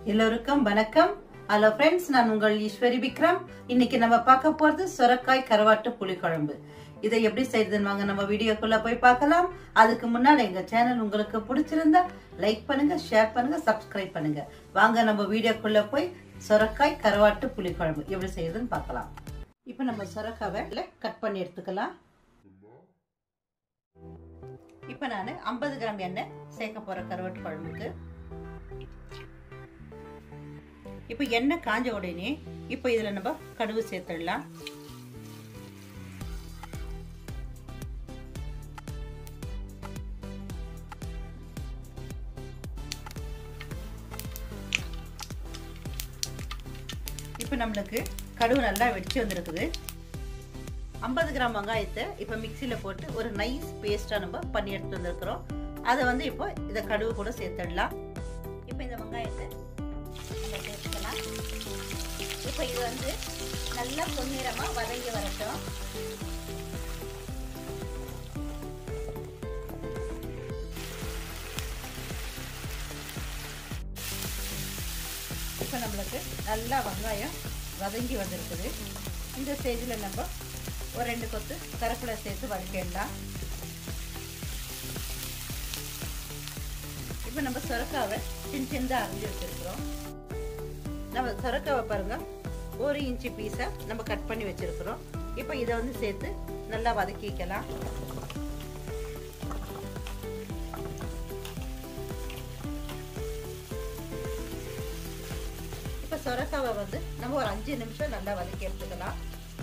எல்லோருக்கும் வணக்கம் hello friends நான் உங்கள் ஈஸ்வரி விக்ரம் இன்னைக்கு நம்ம பார்க்க போறது சொரக்காய் கருவாட்டு புளிக்குழம்பு இதை எப்படி செய்யறதுன்னு வாங்க நம்ம வீடியோக்குள்ள போய் பார்க்கலாம் அதுக்கு முன்னாடி எங்க சேனல் உங்களுக்கு பிடிச்சிருந்தா லைக் பண்ணுங்க ஷேர் பண்ணுங்க சப்ஸ்கிரைப் பண்ணுங்க வாங்க நம்ம வீடியோக்குள்ள போய் சொரக்காய் கருவாட்டு புளிக்குழம்பு எப்படி செய்யறதுன்னு பார்க்கலாம் இப்போ நம்ம சொரக்காவை கட் பண்ணி எடுத்துக்கலாம் இப்போ நான் ஐம்பது கிராம் எண்ணெய் சேர்க்க போற கருவாட்டு குழம்புக்கு இப்போ எண்ணெய் காஞ்ச உடனே இப்போ இதில் நம்ம கடுகு சேர்த்துடலாம் இப்போ நம்மளுக்கு கடுகு நல்லா வெடிச்சு வந்திருக்குது ஐம்பது கிராம் வெங்காயத்தை இப்போ மிக்சியில் போட்டு ஒரு நைஸ் பேஸ்ட்டாக நம்ம பண்ணி எடுத்து வந்திருக்கிறோம் அதை வந்து இப்போ இதை கடுகு கூட சேர்த்துடலாம் இப்போ இந்த வெங்காயத்தை சேர்த்துக்கலாம் இப்போ இது வந்து நல்லா பொன்னிறமாக வதங்கி வரட்டும் இப்போ நம்மளுக்கு நல்லா வெங்காயம் வதங்கி வந்திருக்குது இந்த ஸ்டேஜில் நம்ம ஒரு ரெண்டு கொத்து கருப்பிலை சேர்த்து வதக்கிடலாம் இப்போ நம்ம சொரக்காவை சின்ன சின்னதாக அரிஞ்சு வச்சுருக்குறோம் நம்ம சொரக்காவை பாருங்க ஒரு இன்ச்சு பீஸை நம்ம கட் பண்ணி வச்சுருக்குறோம் இப்போ இதை வந்து சேர்த்து நல்லா வதக்கிக்கலாம் இப்போ சொரக்காவை வந்து நம்ம ஒரு அஞ்சு நிமிஷம் நல்லா வதக்கி எடுத்துக்கலாம்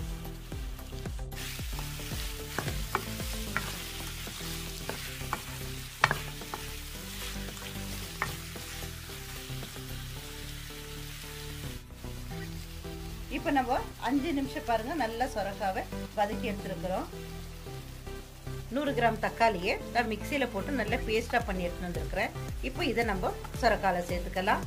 இப்போ நம்ம அஞ்சு நிமிஷம் பாருங்க நல்லா சொரக்காவை வதக்கி எடுத்துருக்குறோம் நூறு கிராம் தக்காளியை நான் மிக்சியில் போட்டு நல்லா பேஸ்ட்டாக பண்ணி எடுத்துட்டு வந்துருக்குறேன் இப்போ இதை நம்ம சொரக்கால சேர்த்துக்கலாம்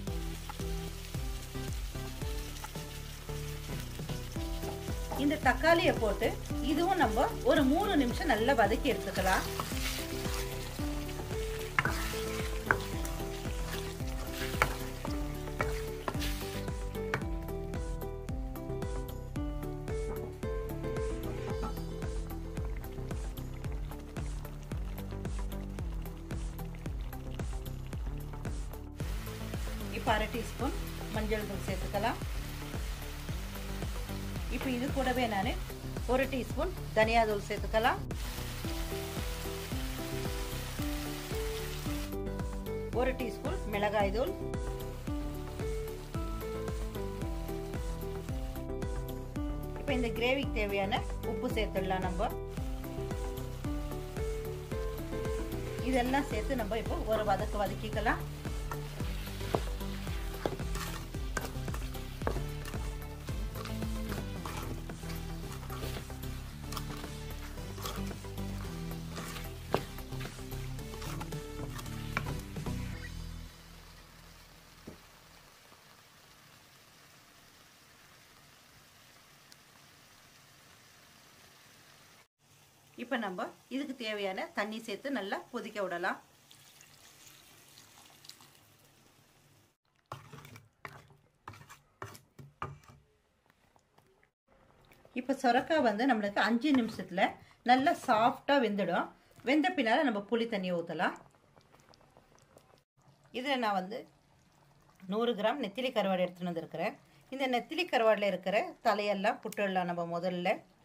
இந்த தக்காளியை போட்டு இதுவும் நம்ம ஒரு மூணு நிமிஷம் நல்லா வதக்கி எடுத்துக்கலாம் இப்போ அரை டீஸ்பூன் மஞ்சள் தூள் சேர்த்துக்கலாம் இப்போ இது கூடவே நான் ஒரு டீஸ்பூன் தனியா தூள் சேர்த்துக்கலாம் ஒரு டீஸ்பூன் மிளகாய் தூள் இப்போ இந்த கிரேவிக்கு தேவையான உப்பு சேர்த்துடலாம் நம்ம இதெல்லாம் சேர்த்து நம்ம இப்போ ஒரு வதக்கு வதக்கிக்கலாம் இப்போ நம்ம இதுக்கு தேவையான தண்ணி சேர்த்து நல்லா கொதிக்க விடலாம் இப்போ சொரக்காய் வந்து நம்மளுக்கு அஞ்சு நிமிஷத்தில் நல்லா சாஃப்டாக வெந்துடும் வெந்த பின்னால் நம்ம புளி தண்ணியை ஊற்றலாம் இதில் நான் வந்து நூறு கிராம் நெத்திலி கருவாடு எடுத்துகிட்டு வந்துருக்கிறேன் இந்த நெத்திலி கருவாடில் இருக்கிற தலையெல்லாம் புட்டுடலாம் நம்ம முதல்ல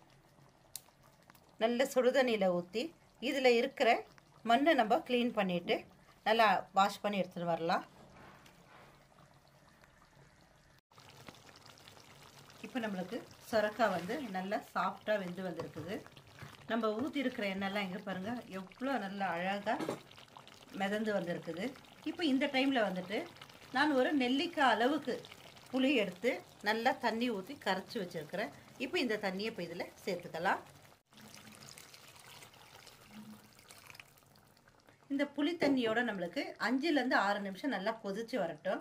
நல்ல சுடுதண்ணியில் ஊற்றி இதில் இருக்கிற மண்ணை நம்ம க்ளீன் பண்ணிவிட்டு நல்லா வாஷ் பண்ணி எடுத்துகிட்டு வரலாம் இப்போ நம்மளுக்கு சொரக்காய் வந்து நல்லா சாஃப்டாக வெந்து வந்திருக்குது நம்ம ஊற்றி இருக்கிற எண்ணெய்லாம் எங்கே பாருங்கள் எவ்வளோ நல்லா அழகாக மிதந்து வந்திருக்குது இப்போ இந்த டைமில் வந்துட்டு நான் ஒரு நெல்லிக்காய் அளவுக்கு புளி எடுத்து நல்லா தண்ணி ஊற்றி கரைச்சி வச்சுருக்கிறேன் இப்போ இந்த தண்ணியை இப்போ இதில் சேர்த்துக்கலாம் இந்த புளி தண்ணியோட நம்மளுக்கு அஞ்சுலேருந்து ஆறு நிமிஷம் நல்லா கொதிச்சு வரட்டும்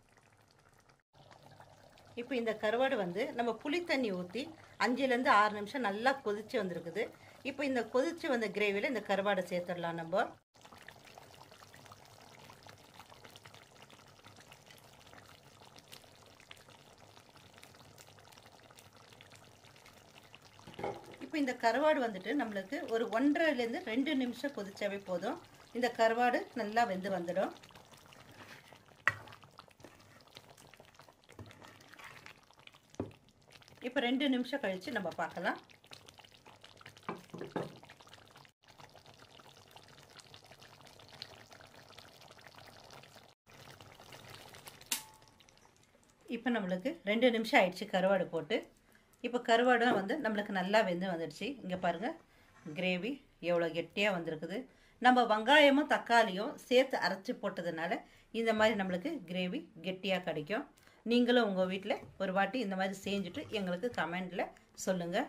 இப்போ இந்த கருவாடு வந்து நம்ம புளி தண்ணி ஊற்றி அஞ்சுலேருந்து ஆறு நிமிஷம் நல்லா கொதிச்சு வந்திருக்குது இப்போ இந்த கொதிச்சு வந்த கிரேவியில் இந்த கருவாடை சேர்த்துடலாம் நம்ம இப்போ இந்த கருவாடு வந்துட்டு நம்மளுக்கு ஒரு ஒன்றரைலேருந்து ரெண்டு நிமிஷம் கொதிச்சாவே போதும் இந்த கருவாடு நல்லா வெந்து வந்துடும் இப்போ ரெண்டு நிமிஷம் கழித்து நம்ம பார்க்கலாம் இப்போ நம்மளுக்கு ரெண்டு நிமிஷம் ஆயிடுச்சு கருவாடு போட்டு இப்போ கருவாடும் வந்து நம்மளுக்கு நல்லா வெந்து வந்துடுச்சு இங்கே பாருங்கள் கிரேவி எவ்வளோ கெட்டியாக வந்திருக்குது நம்ம வெங்காயமும் தக்காளியும் சேர்த்து அரைச்சி போட்டதுனால இந்த மாதிரி நம்மளுக்கு கிரேவி கெட்டியாக கிடைக்கும் நீங்களும் உங்கள் வீட்டில் ஒரு வாட்டி இந்த மாதிரி செஞ்சுட்டு எங்களுக்கு கமெண்டில் சொல்லுங்கள்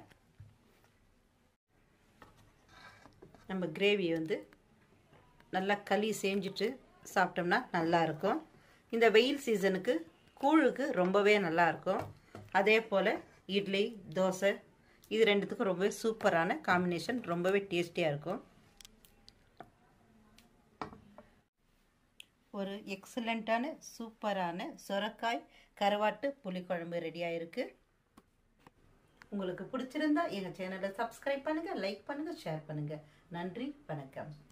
நம்ம கிரேவி வந்து நல்லா களி செஞ்சுட்டு சாப்பிட்டோம்னா நல்லாயிருக்கும் இந்த வெயில் சீசனுக்கு கூழுக்கு ரொம்பவே நல்லாயிருக்கும் அதே போல் இட்லி தோசை இது ரெண்டுத்துக்கும் ரொம்பவே சூப்பரான காம்பினேஷன் ரொம்பவே டேஸ்டியாக இருக்கும் ஒரு எக்ஸலண்ட்டான சூப்பரான சொரக்காய் கருவாட்டு புளிக்குழம்பு ரெடியாக இருக்குது உங்களுக்கு பிடிச்சிருந்தா எங்கள் சேனலை சப்ஸ்கிரைப் பண்ணுங்கள் லைக் பண்ணுங்கள் ஷேர் பண்ணுங்கள் நன்றி வணக்கம்